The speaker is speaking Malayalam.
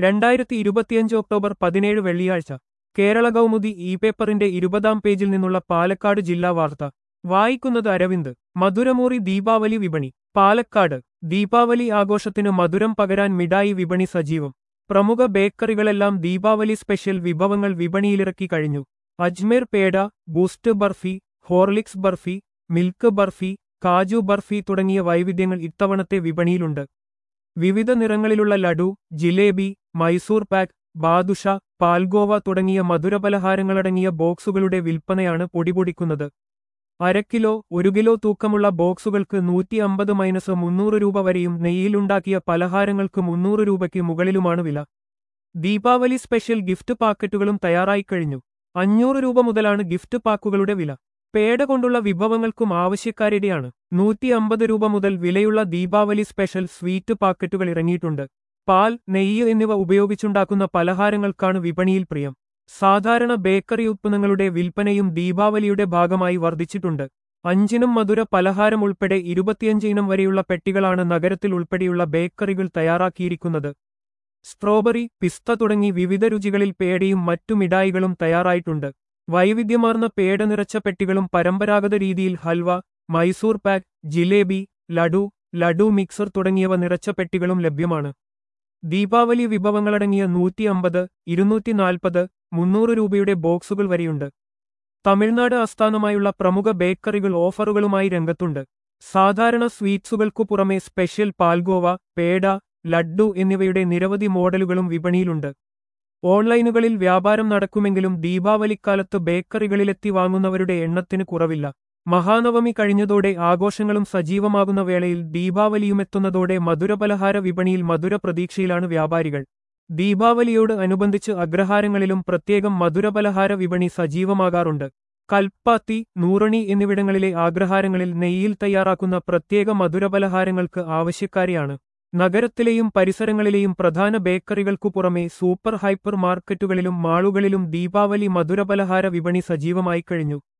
രണ്ടായിരത്തി ഇരുപത്തിയഞ്ച് ഒക്ടോബർ പതിനേഴ് വെള്ളിയാഴ്ച കേരള കൗമുദി ഇ പേപ്പറിന്റെ ഇരുപതാം പേജിൽ നിന്നുള്ള പാലക്കാട് ജില്ലാ വാർത്ത വായിക്കുന്നത് അരവിന്ദ് മധുരമൂറി ദീപാവലി വിപണി പാലക്കാട് ദീപാവലി ആഘോഷത്തിന് മധുരം പകരാൻ മിഠായി വിപണി സജീവം പ്രമുഖ ബേക്കറികളെല്ലാം ദീപാവലി സ്പെഷ്യൽ വിഭവങ്ങൾ വിപണിയിലിറക്കി കഴിഞ്ഞു Ajmer peda Boost barfi Horlicks barfi milk barfi kaju barfi തുടങ്ങിയ വൈവിധ്യങ്ങൾ ഇത്തവണത്തെ വിപണിയിലുണ്ട് വിവിധ നിറങ്ങളിലുള്ള ലഡു ജിലേബി മൈസൂർ പാക്ക് ബാദുഷ പാൽഗോവ തുടങ്ങിയ മധുരപലഹാരങ്ങളടങ്ങിയ ബോക്സുകളുടെ വിൽപ്പനയാണ് പൊടിപൊടിക്കുന്നത് അരക്കിലോ ഒരു കിലോ തൂക്കമുള്ള ബോക്സുകൾക്ക് നൂറ്റി അമ്പത് മൈനസ് മുന്നൂറ് രൂപ വരെയും നെയ്യിലുണ്ടാക്കിയ പലഹാരങ്ങൾക്ക് മുന്നൂറ് രൂപയ്ക്ക് മുകളിലുമാണ് വില ദീപാവലി സ്പെഷ്യൽ ഗിഫ്റ്റ് പാക്കറ്റുകളും തയ്യാറായി കഴിഞ്ഞു അഞ്ഞൂറ് രൂപ മുതലാണ് ഗിഫ്റ്റ് പാക്കുകളുടെ വില പേട കൊണ്ടുള്ള വിഭവങ്ങൾക്കും ആവശ്യക്കാരുടെയാണ് നൂറ്റി അമ്പത് രൂപ മുതൽ വിലയുള്ള ദീപാവലി സ്പെഷ്യൽ സ്വീറ്റ് പാക്കറ്റുകൾ ഇറങ്ങിയിട്ടുണ്ട് പാൽ നെയ്യ് എന്നിവ ഉപയോഗിച്ചുണ്ടാക്കുന്ന പലഹാരങ്ങൾക്കാണ് വിപണിയിൽ പ്രിയം സാധാരണ ബേക്കറി ഉത്പന്നങ്ങളുടെ വിൽപ്പനയും ദീപാവലിയുടെ ഭാഗമായി വർദ്ധിച്ചിട്ടുണ്ട് അഞ്ചിനും മധുര പലഹാരം ഉൾപ്പെടെ ഇരുപത്തിയഞ്ച് ഇനം വരെയുള്ള പെട്ടികളാണ് നഗരത്തിൽ ഉൾപ്പെടെയുള്ള ബേക്കറികൾ തയ്യാറാക്കിയിരിക്കുന്നത് സ്ട്രോബെറി പിസ്ത തുടങ്ങി വിവിധ രുചികളിൽ പേടയും മറ്റു മിഠായികളും തയ്യാറായിട്ടുണ്ട് വൈവിധ്യമാർന്ന പേട നിറച്ച പെട്ടികളും പരമ്പരാഗത രീതിയിൽ ഹൽവ മൈസൂർ പാക്ക് ജിലേബി ലഡു ലഡു മിക്സർ തുടങ്ങിയവ നിറച്ച പെട്ടികളും ലഭ്യമാണ് ദീപാവലി വിഭവങ്ങളടങ്ങിയ നൂറ്റി അമ്പത് ഇരുന്നൂറ്റി നാൽപ്പത് മുന്നൂറ് രൂപയുടെ ബോക്സുകൾ വരെയുണ്ട് തമിഴ്നാട് ആസ്ഥാനമായുള്ള പ്രമുഖ ബേക്കറികൾ ഓഫറുകളുമായി രംഗത്തുണ്ട് സാധാരണ സ്വീറ്റ്സുകൾക്കു പുറമെ സ്പെഷ്യൽ പാൽഗോവ പേട ലഡ്ഡു എന്നിവയുടെ നിരവധി മോഡലുകളും വിപണിയിലുണ്ട് ഓൺലൈനുകളിൽ വ്യാപാരം നടക്കുമെങ്കിലും ദീപാവലിക്കാലത്ത് ബേക്കറികളിലെത്തി വാങ്ങുന്നവരുടെ എണ്ണത്തിന് കുറവില്ല മഹാനവമി കഴിഞ്ഞതോടെ ആഘോഷങ്ങളും സജീവമാകുന്ന വേളയിൽ ദീപാവലിയുമെത്തുന്നതോടെ മധുരപലഹാര വിപണിയിൽ മധുര പ്രതീക്ഷയിലാണ് വ്യാപാരികൾ ദീപാവലിയോട് അനുബന്ധിച്ച് അഗ്രഹാരങ്ങളിലും പ്രത്യേകം മധുരപലഹാര വിപണി സജീവമാകാറുണ്ട് കൽപ്പാത്തി നൂറണി എന്നിവിടങ്ങളിലെ ആഗ്രഹാരങ്ങളിൽ നെയ്യിൽ തയ്യാറാക്കുന്ന പ്രത്യേക മധുരപലഹാരങ്ങൾക്ക് ആവശ്യക്കാരെയാണ് നഗരത്തിലെയും പരിസരങ്ങളിലെയും പ്രധാന ബേക്കറികൾക്കു പുറമെ സൂപ്പർ ഹൈപ്പർ മാർക്കറ്റുകളിലും മാളുകളിലും ദീപാവലി മധുരപലഹാര വിപണി സജീവമായി കഴിഞ്ഞു